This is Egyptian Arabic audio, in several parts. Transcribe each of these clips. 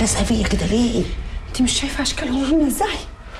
لازقه فيا كده ليه؟ انت مش شايفه اشكالهم عامله ازاي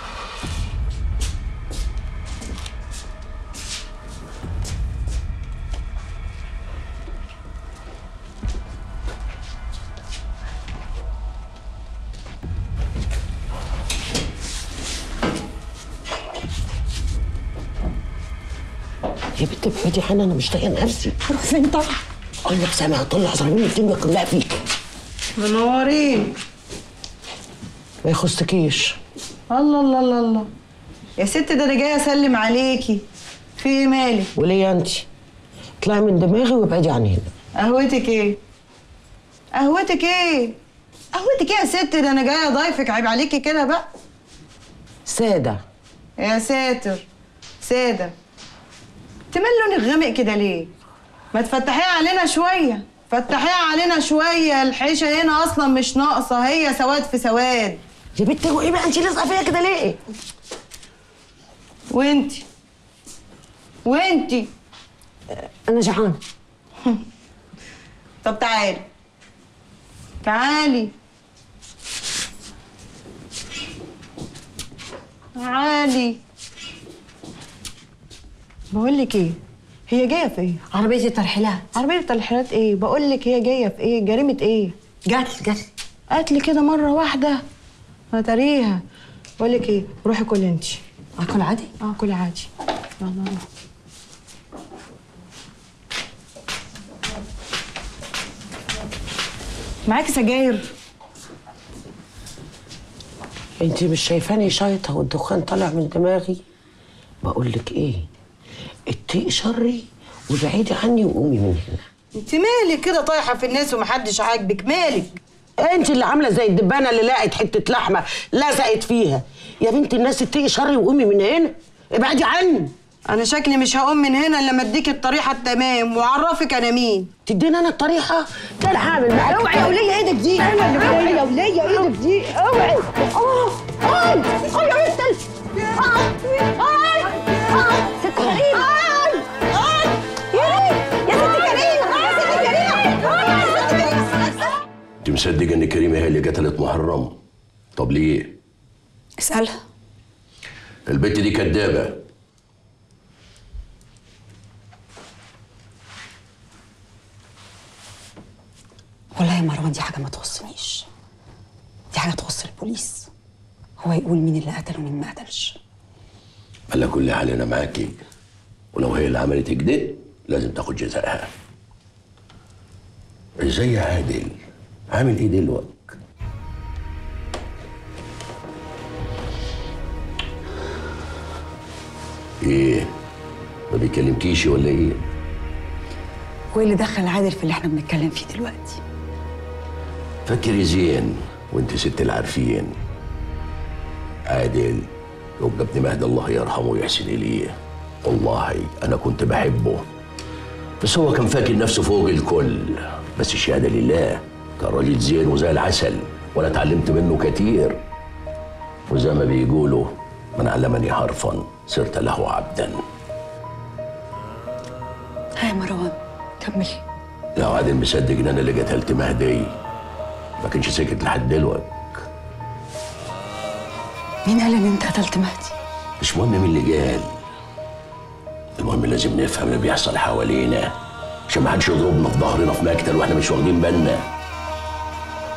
يا بنت ابعدي عني انا مش طايقه نفسي هروح فين طبعا اقول لك سامع هطلع زرابين الدنيا كلها فيك منورين ما يخصكيش الله الله الله الله يا ست ده انا جايه اسلم عليكي في ايه مالك وليه انت اطلعي من دماغي وابعدي عن هنا قهوتك ايه قهوتك ايه قهوتك ايه يا ست ده انا جايه ضيفك عيب عليكي كده بقى ساده يا ساتر ساده انت مال لونك غامق كده ليه ما تفتحيها علينا شويه فتحيها علينا شويه الحيشه هنا اصلا مش ناقصه هي سواد في سواد يا بنت ايه بقى انت لازقه فيا كده ليه؟ وانتي وانتي انا جعانه طب تعالي تعالي تعالي بقول لك ايه هي جايه في ايه عربيه الترحيلات عربيه تلحيلات ايه بقول لك هي جايه في ايه جريمه ايه جت جت قتل كده مره واحده ما تريها بقول لك ايه روحي كلي انت اكل عادي اه كلي عادي يلا روح معاكي سجاير انت مش شايفاني شايطه والدخان طالع من دماغي بقول لك ايه اتقي شري وابعدي عني وقومي من هنا انت مالك كده طايحه في الناس ومحدش عاجبك مالك انت اللي عامله زي الدبانه اللي لقت حته لحمه لزقت فيها يا بنت الناس اتقي شري وقومي من هنا ابعدي عني انا شكلي مش هقوم من هنا الا لما اديك الطريحه التمام واعرفك انا مين تديني انا الطريحه ده انا هعمل معاك اوعي يا وليه ايدك دي انا اللي اوعي يا وليه ايدك دي اوعي اه اه اه يا بنت ال- اه اه اه ست كريم اه اه يا ريت يا ست كريم اه يا ست كريم اه يا ست كريم انت مصدقه ان كريمه هي اللي قتلت محرم طب ليه اسالها البت دي كدابه والله يا مروان دي حاجه ما تخصنيش دي حاجه تخص البوليس هو يقول مين اللي قتل ومين ما قتلش على كل حال انا معاكي ولو هي اللي عملت كده لازم تاخد جزائها ازاي يا عادل عامل ايه دلوقتي ايه ما بيكلمكيش ولا ايه هو اللي دخل عادل في اللي احنا بنتكلم فيه دلوقتي فكري زين وانت ست العارفين عادل يبقى ابن مهدي الله يرحمه ويحسن اليه والله انا كنت بحبه بس هو كان فاكر نفسه فوق الكل بس الشهاده لله كان راجل زين وزي العسل وانا اتعلمت منه كتير وزي ما بيقولوا من علمني حرفا صرت له عبدا ها يا مروان كملي لو عادل مصدق ان انا اللي قتلت مهدي ما كانش سكت لحد دلوقتي مين قال ان انت قتلت مهدي مش مهم مين اللي قال المهم لازم نفهم اللي بيحصل حوالينا عشان ما حدش يضربنا في ظهرنا في مقتل واحنا مش واخدين بالنا